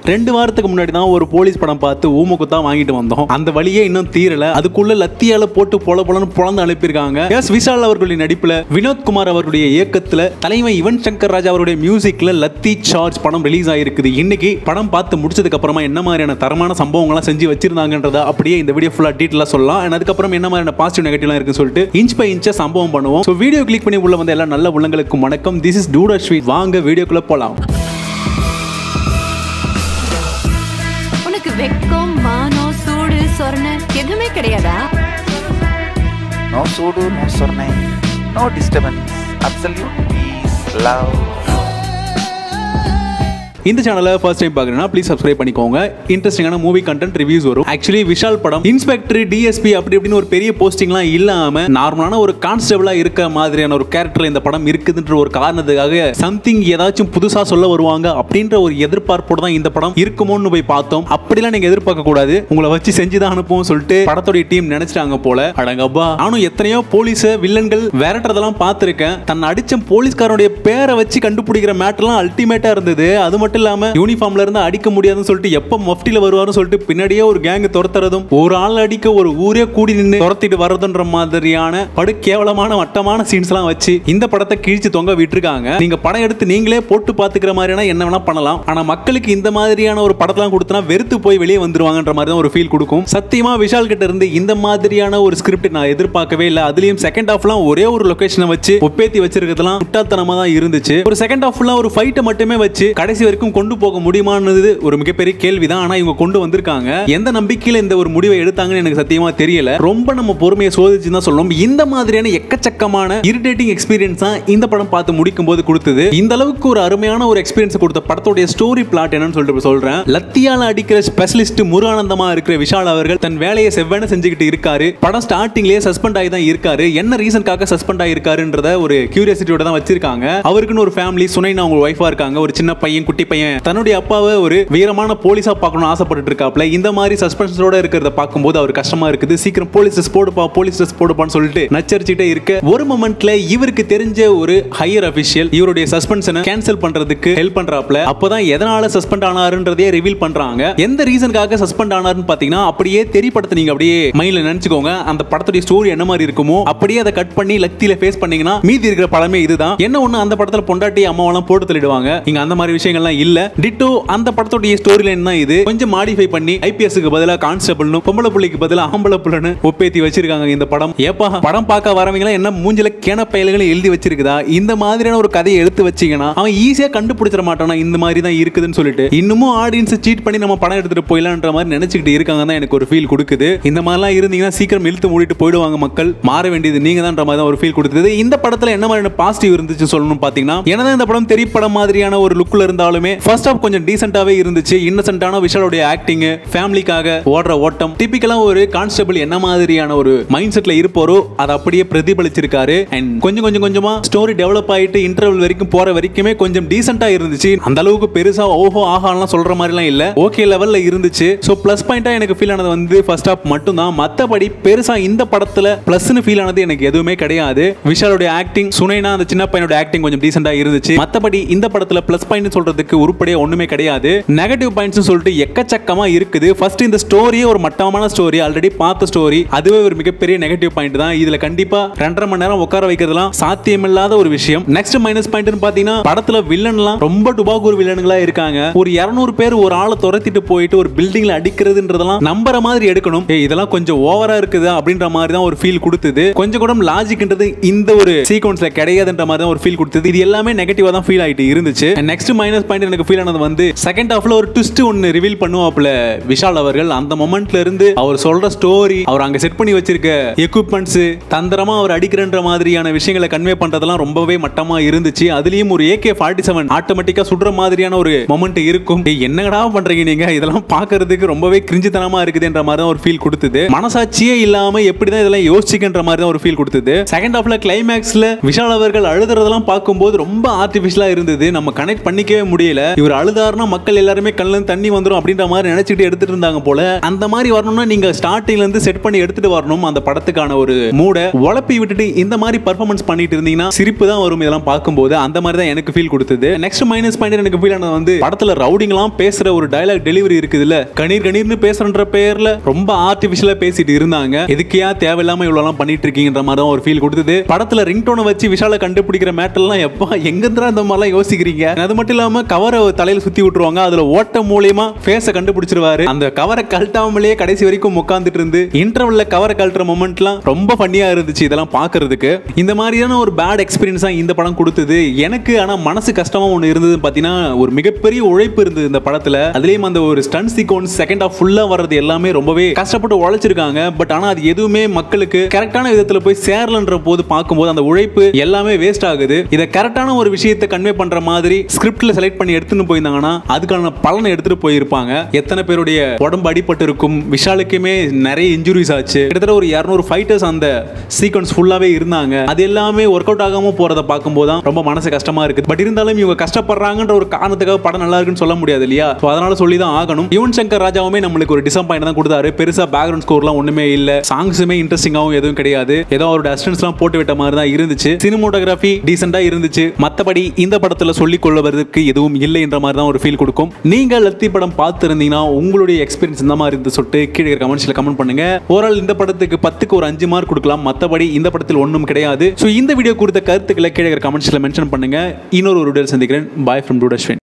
ரெண்டு வாரத்துக்கு முன்னாடி தான் ஒரு போலீஸ் படம் பார்த்து ஊமுக்குத்தா வாங்கிட்டு வந்தோம் அந்த வழியே இன்னும் தீரல அதுக்குள்ள லத்தியால போட்டு பொல பொலன்னு பொழந்து அனுப்பியிருக்காங்க எஸ் விஷால் அவர்களுடைய நடிப்புல வினோத்குமார் அவர்களுடைய இயக்கத்துல தலைமை யுவன் சங்கர் ராஜா அவருடைய மியூசிக்ல லத்தி சார்ஜ் படம் ரிலீஸ் ஆயிருக்குது இன்னைக்கு படம் பார்த்து முடிச்சதுக்கு அப்புறமா என்ன மாதிரியான தரமான சம்பவங்கள்லாம் செஞ்சு வச்சிருந்தாங்கன்றத அப்படியே இந்த வீடியோ ஃபுல்லா டீட்டெயிலாக சொல்லலாம் and அதுக்கப்புறம் என்ன மாதிரியான பாசிட்டிவ் நெகட்டிவ்லாம் இருக்குன்னு சொல்லிட்டு இன்ச் பை இன்ச்சா சம்பவம் பண்ணுவோம் ஸோ வீடியோ கிளிக் பண்ணி உள்ள வந்த எல்லா நல்ல உள்ளங்களுக்கும் வணக்கம் திஸ் இஸ் டூடர் ஸ்வீட் வாங்க வீடியோக்குள்ள போலாம் உனக்கு வெக்கம் மானம் சூடு சொரணை எதுவுமே கிடையாதா No sudo, no sornai, no disturbance, absolute peace, love. இந்த சேனலை ஃபர்ஸ்ட் டைம் பார்க்குறேன்னா ப்ளீஸ் சப்ஸ்கிரைப் பண்ணிக்கோங்க இன்ட்ரெஸ்டிங்கான மூவி கண்டென்ட் ரிவ்யூஸ் வரும் ஆக்சுவலி விஷால் படம் இன்ஸ்பெக்டர் டிஎஸ்பி அப்படி இப்படின்னு ஒரு பெரிய போஸ்டிங்லாம் இல்லாமல் நார்மலான ஒரு கான்ஸ்டபிளாக இருக்க மாதிரியான ஒரு கேரக்டர் இந்த படம் இருக்குதுன்ற ஒரு காரணத்துக்காக சம்திங் ஏதாச்சும் புதுசாக சொல்ல வருவாங்க அப்படின்ற ஒரு எதிர்பார்ப்போடு தான் இந்த படம் இருக்குமோன்னு போய் பார்த்தோம் அப்படிலாம் நீங்கள் எதிர்பார்க்க கூடாது உங்களை வச்சு செஞ்சு தான் அனுப்புவோம் சொல்லிட்டு படத்துடைய டீம் நினைச்சிட்டாங்க போல அடங்கப்பா நானும் எத்தனையோ போலீஸ் வில்லன்கள் விரட்டுறதெல்லாம் பார்த்துருக்கேன் தன் அடிச்ச போலீஸ்காரனுடைய பேரை வச்சு கண்டுபிடிக்கிற மேட்டர்லாம் அல்டிமேட்டா இருந்தது அது மட்டும் இல்லாம யூனிஃபார்ம்ல இருந்து அடிக்க முடியாதுன்னு சொல்லிட்டு எப்ப மஃப்டில வருவாருன்னு சொல்லிட்டு பின்னாடியே ஒரு கேங் துரத்துறதும் ஒரு ஆள் அடிக்க ஒரு ஊரே கூடி நின்று துரத்திட்டு வர்றதுன்ற மாதிரியான படு கேவலமான வட்டமான சீன்ஸ் எல்லாம் வச்சு இந்த படத்தை கிழிச்சு தொங்க விட்டுருக்காங்க நீங்க படம் எடுத்து நீங்களே போட்டு பாத்துக்கிற மாதிரியான என்ன வேணா பண்ணலாம் ஆனா மக்களுக்கு இந்த மாதிரியான ஒரு படத்தெல்லாம் கொடுத்தனா வெறுத்து போய் வெளியே வந்துருவாங்கன்ற மாதிரி தான் ஒரு ஃபீல் கொடுக்கும் சத்தியமா விஷால் கிட்ட இருந்து இந்த மாதிரியான ஒரு ஸ்கிரிப்ட் நான் எதிர்பார்க்கவே இல்லை அதுலயும் செகண்ட் ஹாஃப்லாம் ஒரே ஒரு லொகேஷனை வச்சு ஒப்பேத்தி வச்சிருக்கிறதுலாம் முட்டாள்தனமா தான் இருந்துச்சு ஒரு செகண்ட் ஹாஃப்லாம் ஒரு ஃபைட்டை மட்டுமே வச்சு கடைசி வரைக்கும் கொண்டு போக முடியுமான்னு ஒரு மிகப்பெரிய கேள்வி தான் ஆனா இவங்க கொண்டு வந்திருக்காங்க எந்த நம்பிக்கையில இந்த ஒரு முடிவை எடுத்தாங்கன்னு எனக்கு சத்தியமா தெரியல ரொம்ப நம்ம பொறுமையை சோதிச்சு தான் சொல்லணும் இந்த மாதிரியான எக்கச்சக்கமான இரிட்டேட்டிங் எக்ஸ்பீரியன்ஸ் தான் இந்த படம் பார்த்து முடிக்கும் போது கொடுத்தது இந்த அளவுக்கு ஒரு அருமையான ஒரு எக்ஸ்பீரியன்ஸ் கொடுத்த படத்தோடைய ஸ்டோரி பிளாட் என்னன்னு சொல்லிட்டு இப்ப சொல்றேன் லத்தியால அடிக்கிற ஸ்பெஷலிஸ்ட் முருகானந்தமா இருக்கிற விஷால் அவர்கள் தன் வேலையை செவ்வன செஞ்சுக்கிட்டு இருக்காரு படம் ஸ்டார்டிங்லயே சஸ்பெண்ட் ஆகி தான் இருக்காரு என்ன ரீசன்காக சஸ்பெண்ட் ஆகிருக்காருன்றத ஒரு கியூரியாசிட்டியோட தான் வச்சிருக்காங்க அவருக்குன்னு ஒரு ஃபேமிலி சுனைனா அவங்க ஒய்ஃபா இருக்காங்க ஒரு சின்ன பையன் குட்டி பையன் தன்னுடைய அப்பாவை ஒரு வீரமான போலீஸா பார்க்கணும்னு ஆசைப்பட்டு இருக்காப்ல இந்த மாதிரி சஸ்பென்ஸோட இருக்கிறத பார்க்கும்போது அவர் கஷ்டமா இருக்குது சீக்கிரம் போலீஸ் ட்ரெஸ் போடுப்பா போலீஸ் ட்ரெஸ் போடுப்பான்னு சொல்லிட்டு நச்சரிச்சுட்டே இருக்க ஒரு மொமெண்ட்ல இவருக்கு தெரிஞ்ச ஒரு ஹையர் அபிஷியல் இவருடைய சஸ்பென்ஷனை கேன்சல் பண்றதுக்கு ஹெல்ப் பண்றாப்ல அப்பதான் எதனால சஸ்பெண்ட் ஆனாருன்றதே ரிவீல் பண்றாங்க எந்த ரீசனுக்காக சஸ்பெண்ட் ஆனாருன்னு பாத்தீங்கன்னா அப்படியே தெரிய படத்தை நீங்க அப்படியே மைண்ட்ல நினைச்சுக்கோங்க அந்த படத்துடைய ஸ்டோரி என்ன மாதிரி இருக்குமோ அப்படியே அதை கட் பண்ணி லக்தியில ஃபேஸ் பண்ணீங்கன்னா மீதி இருக்கிற படமே இதுதான் என்ன ஒண்ணு அந்த படத்துல பொண்டாட்டி அம்மாவெல்லாம் போட்டு தள்ளிடுவாங்க இங்க அந்த மாதிரி விஷயங்கள்லாம் இல்ல டிட்டோ அந்த படத்துடைய ஸ்டோரி லைன் தான் இது கொஞ்சம் மாடிஃபை பண்ணி ஐபிஎஸ்க்கு பதிலா கான்ஸ்டபிள்னு பொம்பளை புள்ளிக்கு பதிலா ஆம்பளை புள்ளன்னு ஒப்பேத்தி வச்சிருக்காங்க இந்த படம் ஏப்பா படம் பார்க்க வரவங்க என்ன மூஞ்சில கேன பயல்களை எழுதி வச்சிருக்குதா இந்த மாதிரியான ஒரு கதையை எடுத்து வச்சீங்கன்னா அவன் ஈஸியா கண்டுபிடிச்சிட மாட்டானா இந்த மாதிரி தான் இருக்குதுன்னு சொல்லிட்டு இன்னமும் ஆடியன்ஸ் சீட் பண்ணி நம்ம படம் எடுத்துட்டு போயிடலான்ற மாதிரி நினைச்சுக்கிட்டு இருக்காங்க தான் எனக்கு ஒரு ஃபீல் கொடுக்குது இந்த மாதிரிலாம் இருந்தீங்கன்னா சீக்கிரம் இழுத்து மூடிட்டு போயிடுவாங்க மக்கள் மாற வேண்டியது நீங்க தான் மாதிரி தான் ஒரு ஃபீல் கொடுத்தது இந்த படத்துல என்ன மாதிரியான பாசிட்டிவ் இருந்துச்சு சொல்லணும் பாத்தீங்கன்னா என்னதான் இந்த படம் தெரிய படம் மாதிரியான ஒரு லுக்ல இருந்தாலுமே ஃபர்ஸ்ட் ஆஃப் கொஞ்சம் டீசென்ட்டாவே இருந்துச்சு இன்னசென்ட்டான விஷாலோடைய ஆக்டிங் ஃபேமிலிக்காக ஓடுற ஓட்டம் டிபிக்கலா ஒரு கான்ஸ்டபிள் என்ன மாதிரியான ஒரு மைண்ட் செட்ல இருப்பாரோ அதை அப்படியே பிரதிபலிச்சிருக்காரு அண்ட் கொஞ்சம் கொஞ்சம் கொஞ்சமா ஸ்டோரி டெவலப் ஆயிட்டு இன்டர்வல் வரைக்கும் போற வரைக்குமே கொஞ்சம் டீசென்ட்டா இருந்துச்சு அந்த அளவுக்கு பெருசா ஓஹோ ஆஹாலாம் சொல்ற மாதிரிலாம் இல்ல ஓகே லெவல்ல இருந்துச்சு ஸோ ப்ளஸ் பாயிண்டா எனக்கு ஃபீல் ஆனது வந்து ஃபர்ஸ்ட் ஆஃப் மட்டும் தான் மற்றபடி பெருசா இந்த படத்துல பிளஸ்னு ஃபீல் ஆனது எனக்கு எதுவுமே கிடையாது விஷாலோட ஆக்டிங் சுனைனா அந்த சின்ன பையனோட ஆக்டிங் கொஞ்சம் டீசெண்டா இருந்துச்சு மற்றபடி இந்த படத்துல பிளஸ் பாயிண்ட் சொல்றதுக்கு உருப்படியா ஒண்ணுமே கிடையாது நெகட்டிவ் பாயிண்ட்ஸ் சொல்லிட்டு எக்கச்சக்கமா இருக்குது ஃபர்ஸ்ட் இந்த ஸ்டோரியே ஒரு மட்டமான ஸ்டோரி ஆல்ரெடி பார்த்த ஸ்டோரி அதுவே ஒரு மிகப்பெரிய நெகட்டிவ் பாயிண்ட் தான் இதுல கண்டிப்பா ரெண்டரை மணி நேரம் உட்கார வைக்கிறதுலாம் சாத்தியமில்லாத ஒரு விஷயம் நெக்ஸ்ட் மைனஸ் பாயிண்ட் பாத்தீங்கன்னா படத்துல வில்லன்லாம் ரொம்ப டுபாகூர் வில்லனுங்களா இருக்காங்க ஒரு இருநூறு பேர் ஒரு ஆளை துரத்திட்டு போயிட்டு ஒரு பில்டிங்ல அடிக்கிறதுன்றதெல்லாம் நம்புற மாதிரி எடுக்கணும் ஏய், இதெல்லாம் கொஞ்சம் ஓவரா இருக்குதா அப்படின்ற மாதிரி தான் ஒரு ஃபீல் கொடுத்தது கொஞ்சம் கூட லாஜிக்ன்றது இந்த ஒரு சீக்வன்ஸ்ல கிடையாதுன்ற மாதிரி தான் ஒரு ஃபீல் கொடுத்தது இது எல்லாமே நெகட்டிவா தான் ஃபீல் ஆயிட்டு இருந்துச்சு நெக்ஸ்ட் மைனஸ் பாயிண்ட் எனக்கு ஃபீல் ஆனது வந்து செகண்ட் ஹாஃப்ல ஒரு ட்விஸ்ட் ஒன்னு ரிவீல் பண்ணுவாப்ல விஷால் அவர்கள் அந்த மொமெண்ட்ல இருந்து அவர் சொல்ற ஸ்டோரி அவர் அங்க செட் பண்ணி வச்சிருக்க எக்யூப்மெண்ட்ஸ் தந்திரமா அவர் அடிக்கிறன்ற மாதிரியான விஷயங்களை கன்வே பண்றதெல்லாம் ரொம்பவே மட்டமா இருந்துச்சு அதுலயும் ஒரு ஏகே ஃபார்ட்டி செவன் ஆட்டோமேட்டிக்கா சுடுற மாதிரியான ஒரு மொமெண்ட் இருக்கும் ஏய், என்னடா பண்றீங்க நீங்க இதெல்லாம் பாக்குறதுக்கு ரொம்பவே கிரிஞ்சித்தனமா இருக்குதுன்ற மாதிரி தான் ஒரு ஃபீல் கொடுத்தது மனசாட்சியே இல்லாம எப்படிதான் இதெல்லாம் யோசிச்சுக்கின்ற மாதிரி தான் ஒரு ஃபீல் கொடுத்தது செகண்ட் ஹாஃப்ல கிளைமேக்ஸ்ல விஷால் அவர்கள் அழுதுறதெல்லாம் பார்க்கும்போது ரொம்ப ஆர்டிஃபிஷியலா இருந்தது நம்ம கனெக்ட் பண்ணிக்கவே முடியல உண்மையில இவர் அழுதாருன்னா மக்கள் எல்லாருமே கண்ணுல இருந்து தண்ணி வந்துரும் அப்படின்ற மாதிரி நினைச்சிட்டு எடுத்துட்டு இருந்தாங்க போல அந்த மாதிரி வரணும்னா நீங்க ஸ்டார்டிங்ல இருந்து செட் பண்ணி எடுத்துட்டு வரணும் அந்த படத்துக்கான ஒரு மூட உழப்பி விட்டுட்டு இந்த மாதிரி பர்ஃபார்மன்ஸ் பண்ணிட்டு இருந்தீங்கன்னா சிரிப்பு தான் வரும் இதெல்லாம் பார்க்கும்போது அந்த மாதிரி தான் எனக்கு ஃபீல் கொடுத்தது நெக்ஸ்ட் மைனஸ் பாயிண்ட் எனக்கு ஃபீல் ஆனது வந்து படத்துல ரவுடிங்லாம் பேசுற ஒரு டயலாக் டெலிவரி இருக்குதுல்ல கணீர் கணீர்னு பேசுறன்ற பேர்ல ரொம்ப ஆர்டிபிஷியலா பேசிட்டு இருந்தாங்க எதுக்கியா தேவையில்லாம இவ்வளவு பண்ணிட்டு இருக்கீங்கன்ற மாதிரி தான் ஒரு ஃபீல் கொடுத்தது படத்துல ரிங்டோனை வச்சு விஷால கண்டுபிடிக்கிற மேட்டர்லாம் எப்பா எங்கந்திரா இந்த மாதிரிலாம் யோசிக்கிறீங்க அது மட்டும் இல்லாம கவரை தலையில சுத்தி விட்டுருவாங்க அதுல ஓட்ட மூலியமா ஃபேஸ கண்டுபிடிச்சிருவாரு அந்த கவரை கழட்டாமலேயே கடைசி வரைக்கும் உட்காந்துட்டு இருந்து இன்டர்வல்ல கவரை கழட்டுற மொமெண்ட்லாம் ரொம்ப ஃபன்னியா இருந்துச்சு இதெல்லாம் பாக்குறதுக்கு இந்த மாதிரியான ஒரு பேட் எக்ஸ்பீரியன்ஸா இந்த படம் கொடுத்தது எனக்கு ஆனா மனசு கஷ்டமா ஒண்ணு இருந்தது பாத்தீங்கன்னா ஒரு மிகப்பெரிய உழைப்பு இருந்தது இந்த படத்துல அதுலயும் அந்த ஒரு ஸ்டன் சீக்வன்ஸ் செகண்ட் ஆஃப் ஃபுல்லா வர்றது எல்லாமே ரொம்பவே கஷ்டப்பட்டு உழைச்சிருக்காங்க பட் ஆனா அது எதுவுமே மக்களுக்கு கரெக்டான விதத்துல போய் சேரலன்ற போது பார்க்கும்போது அந்த உழைப்பு எல்லாமே வேஸ்ட் ஆகுது இதை கரெக்டான ஒரு விஷயத்தை கன்வே பண்ற மாதிரி ஸ்கிரிப்ட்ல செலக்ட் பண்ணி எடுத்துன்னு போயிருந்தாங்கன்னா அதுக்கான பலனை எடுத்துட்டு போயிருப்பாங்க எத்தனை பேருடைய உடம்பு அடிபட்டு இருக்கும் விஷாலுக்குமே நிறைய இன்ஜுரிஸ் ஆச்சு கிட்டத்தட்ட ஒரு இரநூறு ஃபைட்டர்ஸ் அந்த சீக்வன்ஸ் ஃபுல்லாவே இருந்தாங்க அது எல்லாமே ஒர்க் அவுட் ஆகாம போறத பார்க்கும்போது தான் ரொம்ப மனசு கஷ்டமா இருக்கு பட் இருந்தாலும் இவங்க கஷ்டப்படுறாங்கன்ற ஒரு காரணத்துக்காக படம் நல்லா இருக்குன்னு சொல்ல முடியாது இல்லையா So அதனால சொல்லி தான் ஆகணும் யுவன் சங்கர் ராஜாவுமே நம்மளுக்கு ஒரு டிசப்பாயிண்ட் தான் கொடுத்தாரு பெருசா பேக்ரவுண்ட் ஸ்கோர்லாம் ஒண்ணுமே இல்ல சாங்ஸுமே இன்ட்ரெஸ்டிங்காகவும் எதுவும் கிடையாது ஏதோ ஒரு அசிஸ்டன்ஸ்லாம் போட்டு விட்ட மாதிரி தான் இருந்துச்சு சினிமோட்டோகிராஃபி டீசெண்டா இருந்துச்சு மத்தபடி இந்த படத்துல சொல்லிக் கொள்வதற்கு எதுவும் இல்லை என்ற மாதிரி தான் ஒரு ஃபீல் கொடுக்கும் நீங்க லத்தி படம் பார்த்துருந்தீங்கன்னா உங்களுடைய எக்ஸ்பீரியன்ஸ் இந்த மாதிரி இருந்து சொல்லிட்டு கீழே கமெண்ட்ஸ்ல கமெண்ட் பண்ணுங்க ஓவரால் இந்த படத்துக்கு பத்துக்கு ஒரு அஞ்சு மார்க் கொடுக்கலாம் மத்தபடி இந்த படத்தில் ஒன்றும் கிடையாது ஸோ இந்த வீடியோ கொடுத்த கருத்துக்களை கீழே கமெண்ட்ஸ்ல மென்ஷன் பண்ணுங்க இன்னொரு ஒரு வீடியோ சந்திக்கிறேன் பாய் ஃப்ரம் டூடஸ்வின்